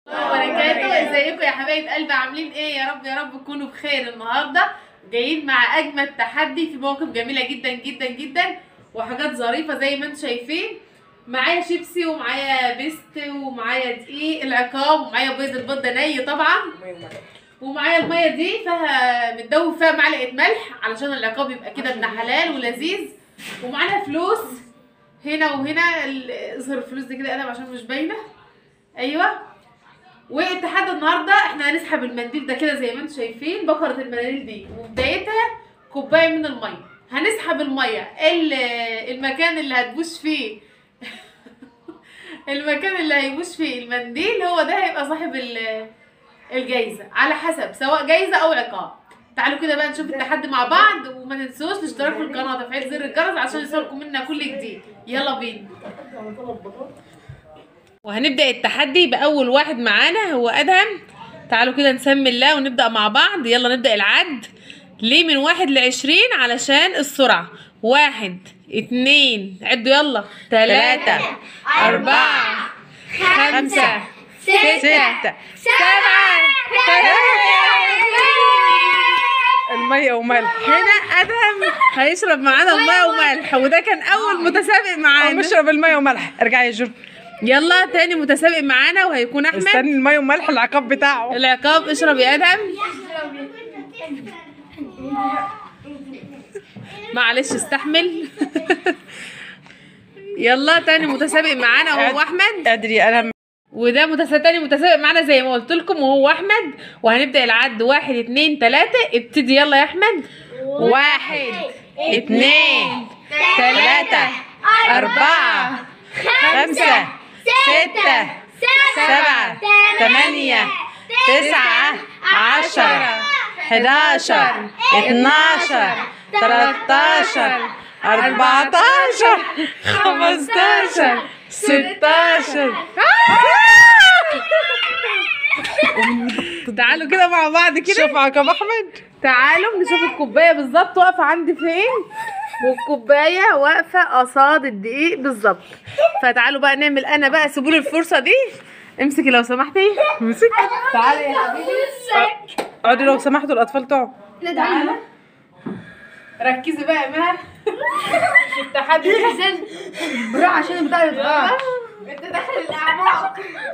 وبركاته ازيكم يا حبايب قلبي عاملين ايه يا رب يا رب تكونوا بخير النهارده جايين مع اجمد تحدي في مواقف جميله جدا جدا جدا وحاجات ظريفه زي ما انتم شايفين معايا شيبسي ومعايا بيست ومعايا دقيق العقاب ومعايا بيض البيض ده ني طبعا ومعايا الميه دي فيها متدوب فيها معلقه ملح علشان العقاب يبقى كده ابن حلال ولذيذ ومعانا فلوس هنا وهنا ال- اظهر الفلوس دي كده انا عشان مش باينه ايوه والتحدي النهارده احنا هنسحب المنديل ده كده زي ما انتم شايفين بكره المناديل دي وبدايتها كوبايه من الميه هنسحب الميه ال- المكان اللي هتبوش فيه المكان اللي هيبوش فيه المنديل هو ده هيبقى صاحب ال- الجايزه على حسب سواء جايزه او عقاب تعالوا كده بقى نشوف التحدي مع بعض وما تنسوش الاشتراك في القناه وتفعيل زر الجرس عشان يوصلكم منا كل جديد يلا بينا وهنبدا التحدي باول واحد معانا هو ادهم تعالوا كده نسمي الله ونبدا مع بعض يلا نبدا العد ليه من واحد لعشرين علشان السرعه واحد اتنين عدوا يلا تلاتة أربعة خمسة ستة سبعة المية وملح هنا ادهم هيشرب معانا الميه وملح وده كان اول متسابق أو معانا نشرب المية وملح ارجعي يا جر يلا تاني متسابق معانا وهيكون احمد استني المية وملح العقاب بتاعه العقاب اشرب يا ادهم معلش استحمل يلا تاني متسابق معانا وهو احمد ادري انا وده متسابق تاني متسابق معانا زي ما قلت لكم وهو احمد وهنبدا العد واحد اتنين تلاته ابتدي يلا يا احمد واحد اتنين تلاته أربعة خمسة ستة سبعة ثمانية تسعة عشرة حداشر اتناشر تلاتاشر أربعتاشر خمستاشر ستاشر تعالوا كده مع بعض كده شوف عقاب أحمد تعالوا نشوف الكوبايه بالظبط واقفه عندي فين والكوبايه واقفه قصاد الدقيق بالظبط فتعالوا بقى نعمل انا بقى سيبوا لي الفرصه دي امسكي لو سمحتي مسك تعالي يا حبيبي اقعدي لو سمحتوا الأطفال تقعوا تعالى ركزي بقى يا مها في التحدي بالراحة عشان البتاع يتغير انت داخل الاعماق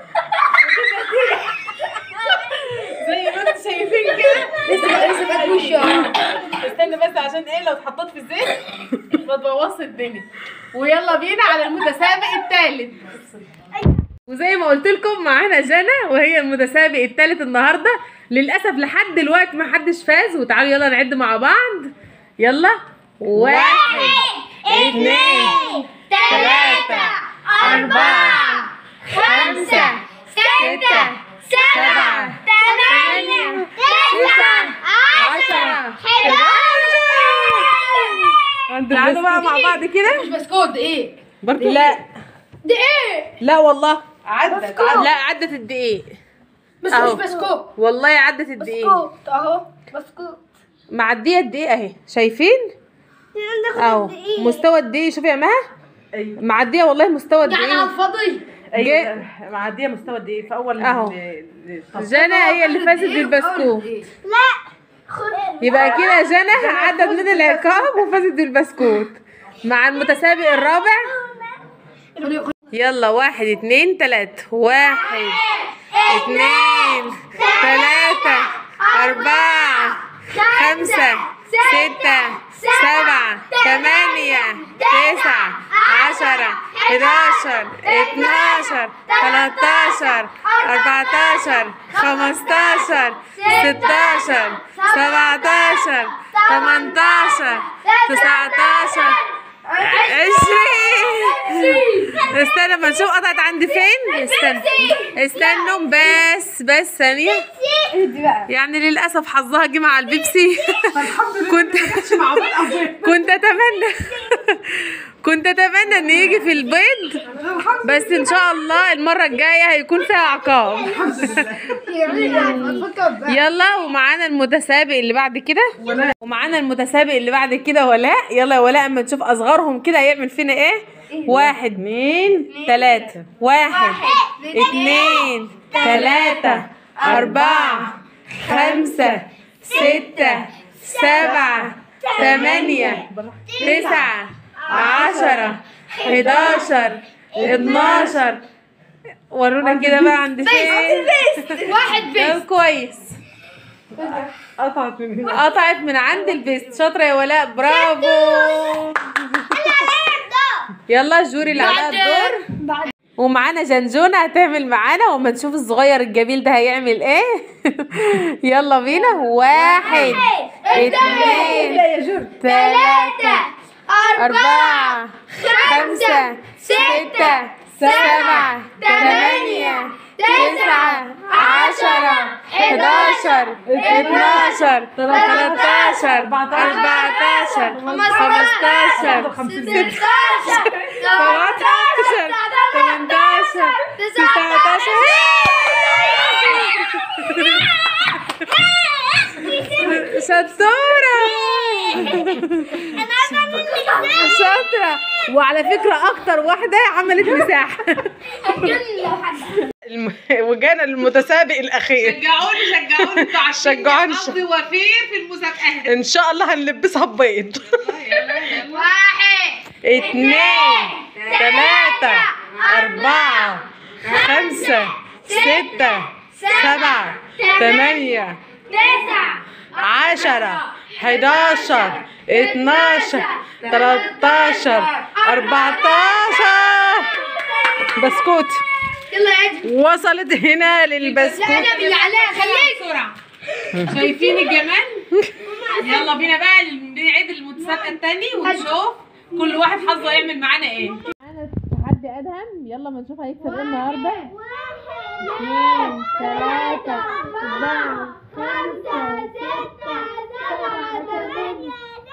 زي ما انتم شايفين كده لسه بقى لسه بقى وشه استنى بس عشان ايه لو اتحطيت في الزيت ما تبوظش الدنيا ويلا بينا على المتسابق الثالث وزي ما قلت لكم معانا جنى وهي المتسابق الثالث النهارده للاسف لحد دلوقتي ما حدش فاز وتعالوا يلا نعد مع بعض يلا واحد اتنين ثلاثة أربعة خمسة ستة سبعة ثمانية تسعة عشرة تعالوا بقى مع بعض كده مش بسكوت ايه برضو لا ده ايه لا والله عدت بسكوت. لا عدت الدقيق بس أهو. مش بسكوت والله عدت الدقيق بسكوت اهو بسكوت معديه الدقيق اهي شايفين اهو مستوى الدقيق شوفي يا مها ايوه معديه والله مستوى يعني على الدقيق الفاضي ايوه معديه مستوى قد ايه في اول أهو. ال- ال- جنى هي اللي فازت بالبسكوت يبقى كده جنى عدت من العقاب وفازت بالبسكوت مع المتسابق الرابع يلا واحد اتنين تلاتة واحد اتنين تلاتة أربعة خمسة ستة سبعة ثمانية تسعة عشرة حداشر اتناشر تلاتاشر أربعتاشر خمستاشر ستاشر سبعتاشر تمنتاشر تسعتاشر عشرين استنى ما نشوف قطعت عندي فين استنى استنوا بس بس ثانية يعني للأسف حظها جه مع البيبسي كنت كنت أتمنى كنت أتمنى إن يجي في البيض بس إن شاء الله المرة الجاية هيكون فيها عقاب يلا ومعانا المتسابق اللي بعد كده ومعانا المتسابق اللي بعد كده ولاء يلا يا ولاء اما نشوف اصغرهم كده هيعمل فينا ايه واحد اتنين تلاتة واحد اتنين تلاتة أربعة خمسة ستة سبعة تمانية تسعة عشرة حداشر اتناشر ورونا كده بقى عند فين واحد طب كويس قطعت من هنا قطعت من عند البيست شاطرة يا ولاء برافو يلا الجوري اللي عليها الدور بعد ومعانا جنجونة هتعمل معانا وما نشوف الصغير الجميل ده هيعمل ايه يلا بينا واحد اتنين لا يا جور تلاتة أربعة خمسة ستة سبعة تمانية تسعة عشرة حداشر اتناشر تلاتاشر أربعتاشر خمستاشر ستاشر سبعتاشر تمنتاشر تسعتاشر شطورة شاطرة وعلى فكرة أكتر واحدة عملت مساحة الم... وجانا المتسابق الاخير شجعوني شجعوني انتوا عشان شجعوني. حظ وفير في المسابقة ان شاء الله هنلبسها بيض واحد اتنين تلاتة أربعة خمسة ستة سبعة تمانية تسعة عشرة حداشر اتناشر تلاتاشر أربعتاشر بسكوت يلا يا عجل وصلت هنا للبسكوت لا انا بالله عليها خليك بسرعة شايفين الجمال يلا بينا بقى نعيد المتسابقة التاني ونشوف كل واحد حظه يعمل معانا ايه معانا تحدي ادهم يلا ما نشوف هيكسب ايه النهارده اثنين ثلاثة أربعة خمسة ستة سبعة ثمانية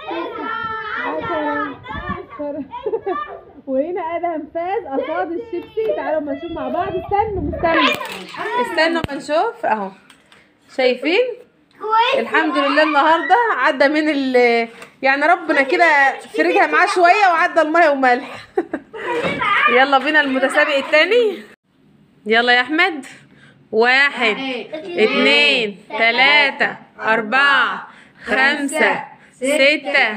تسعة عشرة وهنا ادهم فاز قصاد الشيبسي تعالوا ما نشوف مع بعض استنوا استنوا استنوا ما نشوف اهو شايفين الحمد لله النهارده عدى من ال يعني ربنا كده فرجها معاه شويه وعدى الميه وملح يلا بينا المتسابق التاني يلا يا احمد واحد اتنين تلاتة أربعة خمسة ستة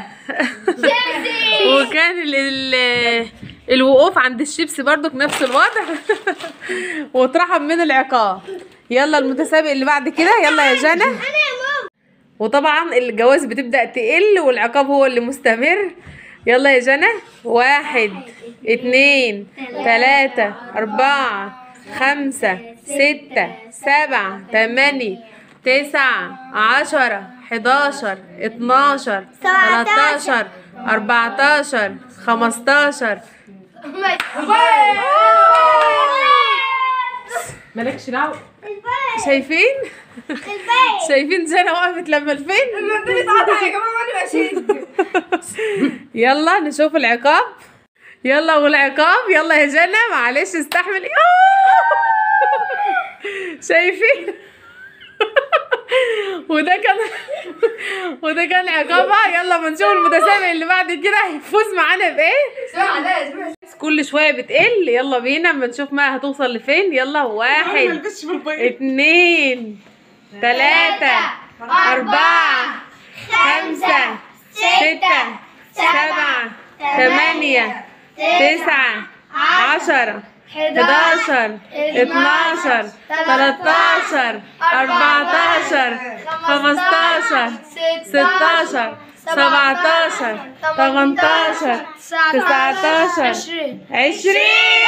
وكان ال ال الوقوف عند الشيبسي برضك نفس الوضع واترحم من العقاب يلا المتسابق اللي بعد كده يلا يا جنى وطبعا الجواز بتبدأ تقل والعقاب هو اللي مستمر يلا يا جنى واحد اتنين تلاتة أربعة خمسة ستة سبعة تمانية تسعة عشرة حداشر اتناشر تلاتاشر أربعتاشر خمستاشر مالكش دعوة شايفين شايفين جنى وقفت لما الفين يلا نشوف العقاب يلا والعقاب يلا يا جنى معلش استحملي شايفين وده كان وده كان عقابها يلا ما نشوف المتسابق اللي بعد كده هيفوز معانا بايه كل شويه بتقل يلا بينا اما نشوف ما هتوصل لفين يلا واحد ملبسش في البيض اتنين تلاتة أربعة خمسة ستة سبعة تمانية تسعة عشرة حداشر اتناشر تلاتاشر أربعتاشر خمستاشر ستاشر سبعتاشر تمنتاشر تسعتاشر عشرين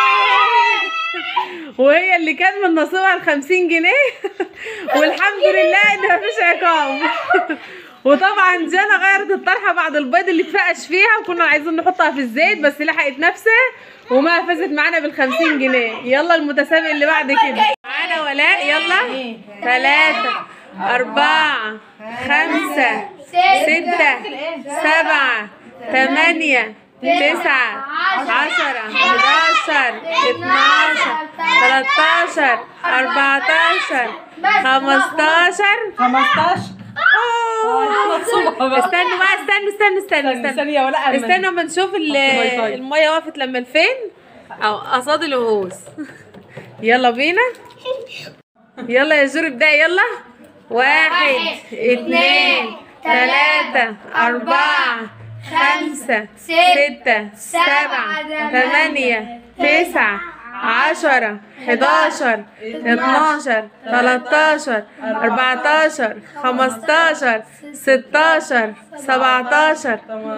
وهي اللي كان من نصيبها الخمسين جنيه والحمد لله ان مفيش عقاب وطبعا جانا غيرت الطرحه بعد البيض اللي اتفقش فيها وكنا عايزين نحطها في الزيت بس لحقت نفسها وما فازت معانا بالخمسين جنيه يلا المتسابق اللي بعد كده معانا ولاء يلا ثلاثة أربعة خمسة ستة سبعة ثمانية تسعة عشرة حداشر اتناشر تلاتاشر أربعتاشر خمستاشر 15 أوه. استنوا بقى استنوا استنوا استنوا استنوا ثانية ولا أمل. استنوا اما نشوف ال- طيب، طيب. المية وقفت لما لفين أو قصاد الوهوس يلا بينا يلا يا زور ابدأي يلا واحد اتنين تلاتة أربعة خمسة ستة سبعة تمانية تسعة عشرة حداشر اتناشر تلاتاشر أربعتاشر خمستاشر ستاشر سبعتاشر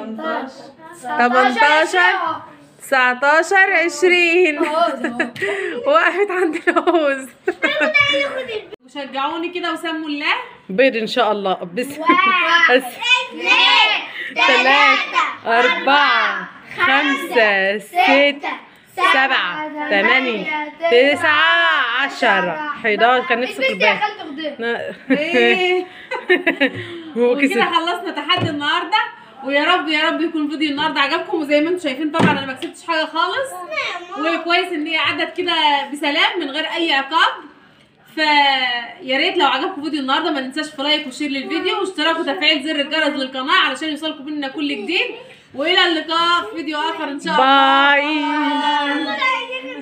تمنتاشر تسعتاشر عشرين وقفت عند العوز وشجعوني كده وسموا الله بيض ان شاء الله بس واحد بس اثنين ثلاثة أربعة خمسة ستة سبعة ثمانية تسعة عشرة 11 كان نفسي في الباقي ايه هو وكده كسب خلصنا تحدي النهارده ويا رب يا رب يكون الفيديو النهارده عجبكم وزي ما انتم شايفين طبعا انا ما كسبتش حاجه خالص وكويس ان هي عدت كده بسلام من غير اي عقاب فيا ريت لو عجبكم فيديو النهارده ما ننساش في لايك وشير للفيديو واشتراك وتفعيل زر الجرس للقناه علشان يوصلكم مننا كل جديد والى اللقاء في فيديو اخر ان شاء الله باي باي